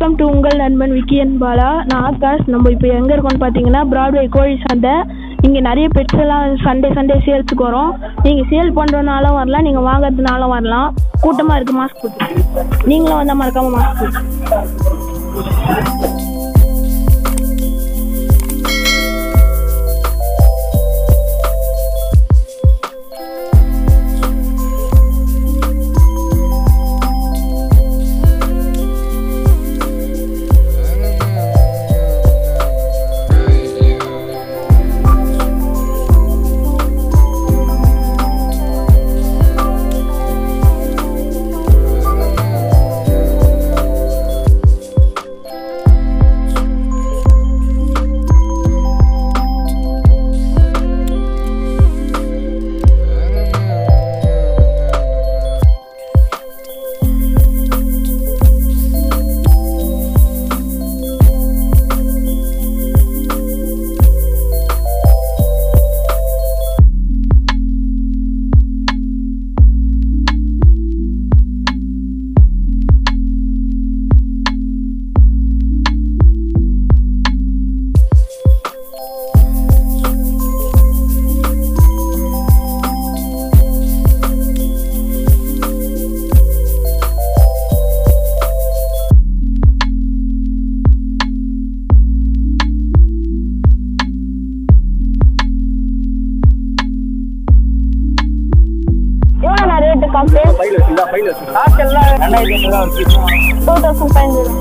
welcome to உங்கள் நண்பன் விக்கியன் பாலா நான் ஆகாஷ் நம்ம இப்போ எங்கே இருக்கோம்னு பார்த்தீங்கன்னா பிராட்வே கோழி சந்தை இங்கே நிறைய பெட்ஸ் எல்லாம் சண்டே சண்டே சேல்ஸுக்கு வரும் நீங்கள் சேல் பண்ணுறதுனாலும் வரலாம் நீங்கள் வாங்குறதுனாலும் வரலாம் கூட்டமாக இருக்குது மாஸ்க் போட்டு நீங்களும் வந்தால் மறக்காமல் மாஸ்க் போட்டு எவ்வளோ ரேட்டு காசு ஃபைல் வச்சுருந்தா ஃபைல் வச்சுருந்தா காசெல்லாம் ரெண்டாயிரத்தி ஐநூறுவா வச்சு டூ தௌசண்ட் ஃபைவ் ஹண்ட்ரட்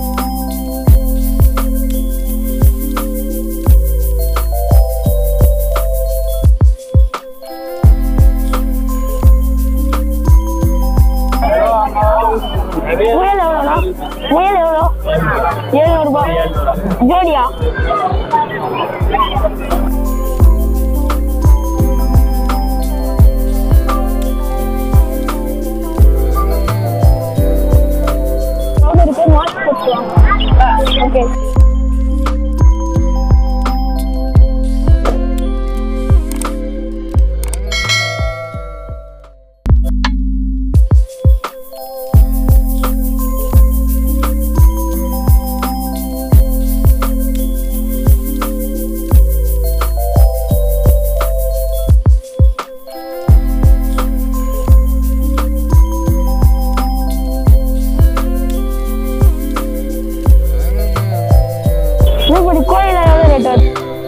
முயல் எவ்வளோண்ணா முயல் எவ்வளோ எழுநூறுபா ஜோடியா இருக்கு மாஸ்க் போட்டுக்கலாம் ஓகே இப்படி கோயில எவ்வளோ ரேட் வருது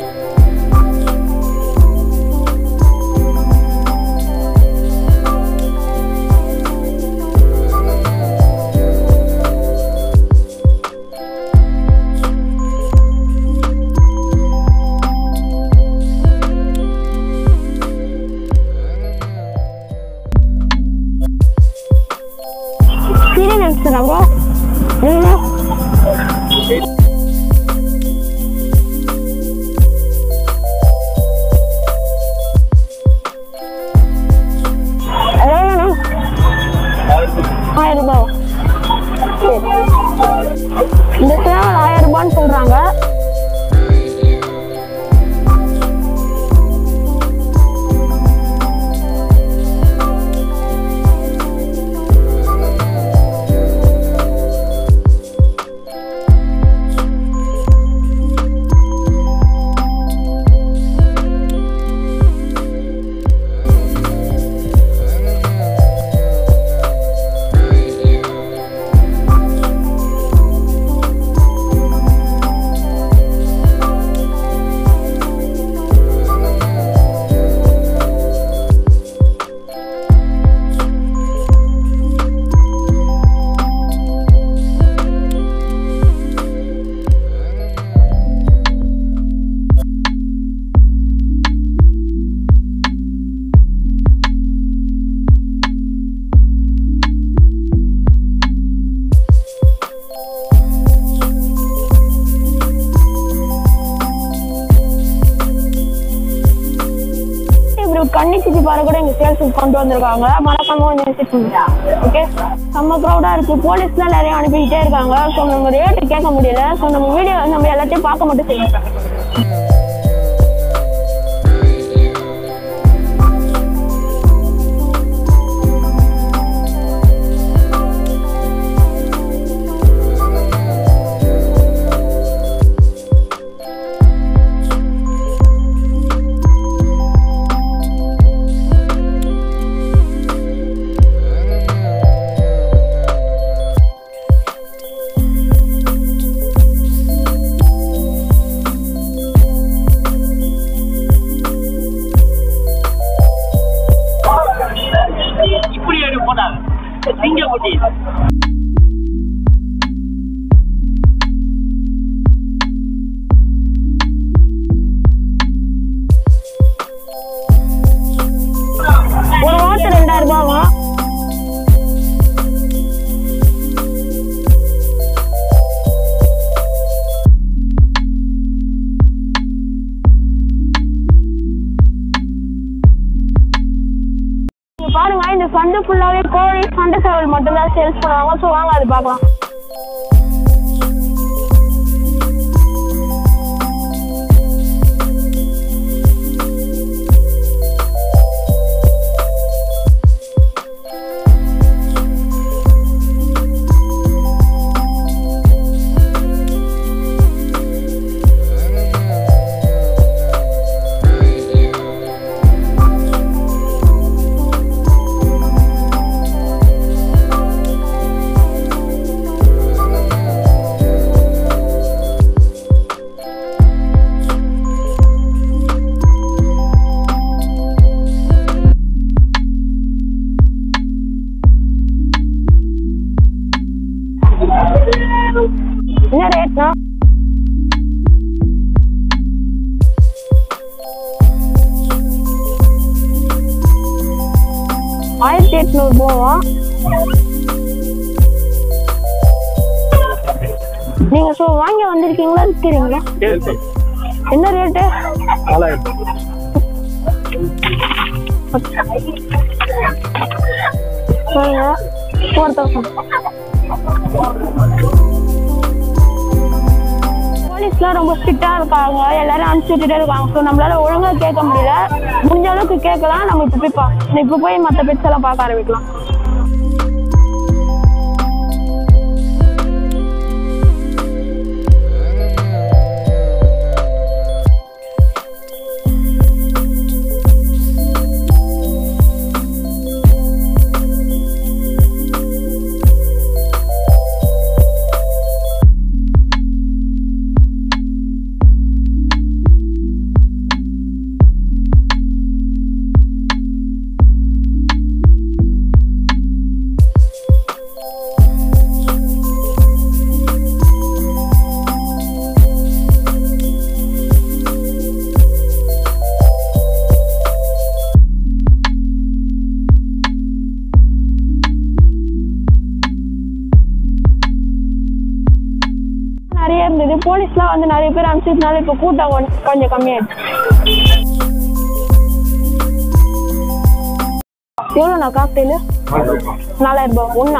சீரியல் நினைச்சுறாங்க எவ்வளோ எவ்வளோண்ணா ஆயிரம் ரூபாய் இந்த சேவல் ஆயிரம் ரூபான்னு சொல்றாங்க இப்படி ஒரு கண்ணி சிட்டி பாறை கூட எங்க சேல்ஸுக்கு கொண்டு வந்திருக்காங்க மறக்காம கொஞ்சம் விசிட் பண்ணுங்க ஓகே செம்ம க்ரௌடா இருக்கு போலீஸ்லாம் நிறைய அனுப்பிக்கிட்டே இருக்காங்க ஸோ நம்ம ரேட்டு கேட்க முடியல ஸோ நம்ம வீடியோ நம்ம எல்லாத்தையும் பார்க்க மட்டும் செய்யணும் மட்டும்தான் சேல்ஸ் பண்ணுவாங்க ஸோ வாங்க அது பார்க்கலாம் என்ன ரேட்னா ஆயிரத்தி எட்நூறு ரூபாவா நீங்க ஸோ வாங்கி வந்திருக்கீங்களா விற்கிறீங்களா என்ன ரேட்டு நாலாயிரம் சொல்லுங்க ஃபோர் தௌசண்ட் போலீஸ்லாம் ரொம்ப ஸ்ட்ரிக்டாக இருக்காங்க எல்லாரும் அனுப்பிச்சுட்டே இருக்காங்க ஸோ நம்மளால ஒழுங்காக கேட்க முடியல முடிஞ்ச அளவுக்கு கேட்கலாம் நம்ம இப்போ போய் பா இப்போ போய் மற்ற பெட்ஸ் எல்லாம் பார்க்க ஆரம்பிக்கலாம் நிறைய இருந்தது போலீஸ்லாம் வந்து நிறைய பேர் அனுப்பிச்சதுனால இப்போ கூட்டம் கொஞ்ச- கொஞ்சம் கம்மியாயிடுச்சு எவ்வளோண்ணா காக்டெயிலு நாலாயிரம் ரூபாய் ஒன்றா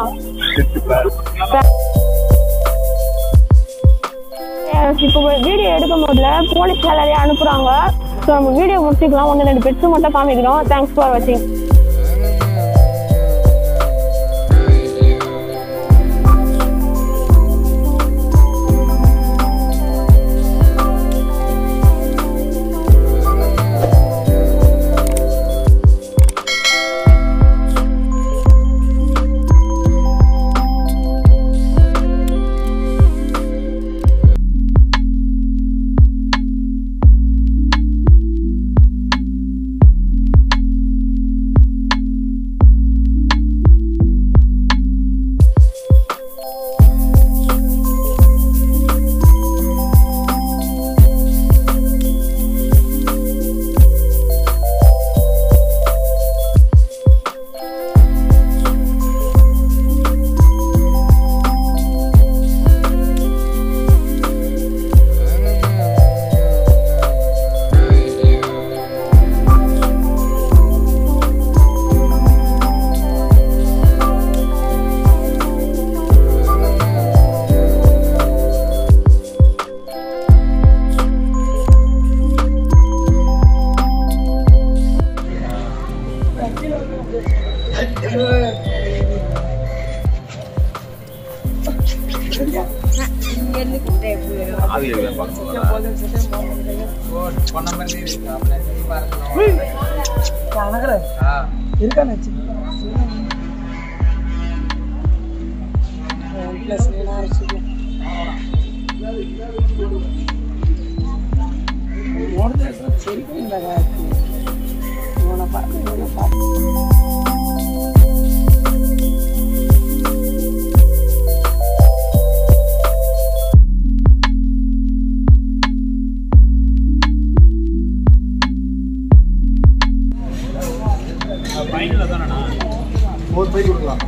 இப்போ வீடியோ எடுக்க முடியல போலீஸ் எல்லாரையும் அனுப்புகிறாங்க ஸோ நம்ம வீடியோ முடிச்சுக்கலாம் ஒன்று ரெண்டு பெட்ஸு மட்டும் காமிக்கிறோம் தேங்க்ஸ் ஃபார் வாட்சிங் ஒரு பை கொடுக்கலாம்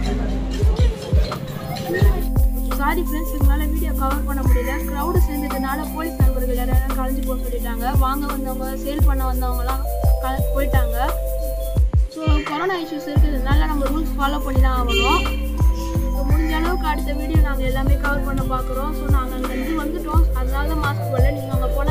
சாரி ஃப்ரெண்ட்ஸ் எங்களால் வீடியோ கவர் பண்ண முடியல க்ரௌடு சேர்ந்ததுனால போலீஸ் நண்பர்கள் யாரும் கலைஞ்சு போக சொல்லிட்டாங்க வாங்க வந்தவங்க சேல் பண்ண வந்தவங்கலாம் க போயிட்டாங்க ஸோ கொரோனா இஷ்யூஸ் இருக்கிறதுனால நம்ம ரூல்ஸ் ஃபாலோ பண்ணி தான் ஆகணும் முடிஞ்ச அளவுக்கு அடுத்த வீடியோ நாங்கள் எல்லாமே கவர் பண்ண பார்க்குறோம் ஸோ நாங்கள் அங்கேருந்து வந்துட்டோம் அதனால மாஸ்க் போடல நீங்கள் அங்கே போனால்